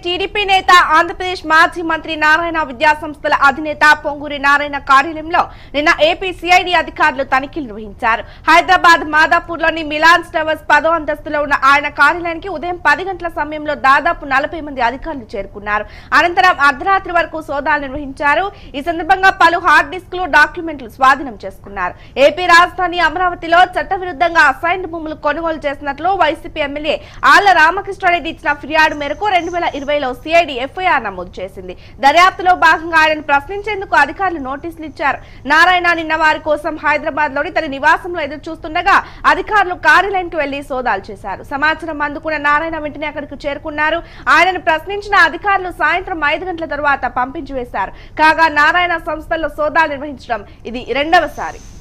TDP నేత ఆంధ్రప్రదేశ్ మాజీ మంత్రి నారాయణ విద్యా సంస్థల అధినేత పొంగూరి నారాయణ కార్యాలయంలో నిన్న ఏపీ సిఐడి అధికారులు తనిఖీలు నిర్వహించారు హైదరాబాద్ మాదాపూర్ లోని మిలాన్స్ టవర్స్ పదో అంతస్తులో ఉన్న ఆయన కార్యాలయానికి ఉదయం పది గంటల సమయంలో దాదాపు నలభై మంది అధికారులు చేరుకున్నారు అనంతరం అర్ధరాత్రి వరకు సోదాలు నిర్వహించారు ఈ సందర్భంగా పలు హార్డ్ డిస్క్లు డాక్యుమెంట్లు స్వాధీనం చేసుకున్నారు ఏపీ రాజధాని అమరావతిలో చట్టవిరుద్ధంగా అసైన్డ్ భూములు కొనుగోలు చేసినట్లు వైసీపీ ఎమ్మెల్యే ఆళ్ల రామకృష్ణారెడ్డి ఇచ్చిన ఫిర్యాదు మేరకు రెండు వేల ఇరవైలో సిఐడి ఎఫ్ఐఆర్ నమోదు చేసింది దర్యాప్తులో భాగంగా ఆయనను ప్రశ్నించేందుకు అధికారులు నోటీసులు ఇచ్చారు నారాయణ నిన్న వారి కోసం హైదరాబాద్ లోని తన నివాసంలో ఎదురు చూస్తుండగా అధికారులు కార్యాలయానికి వెళ్లి సోదాలు చేశారు సమాచారం అందుకున్న నారాయణ వెంటనే అక్కడికి చేరుకున్నారు ఆయనను ప్రశ్నించిన అధికారులు సాయంత్రం ఐదు గంటల తరువాత పంపించి వేశారు కాగా నారాయణ సంస్థల్లో సోదాలు నిర్వహించడం ఇది రెండవసారి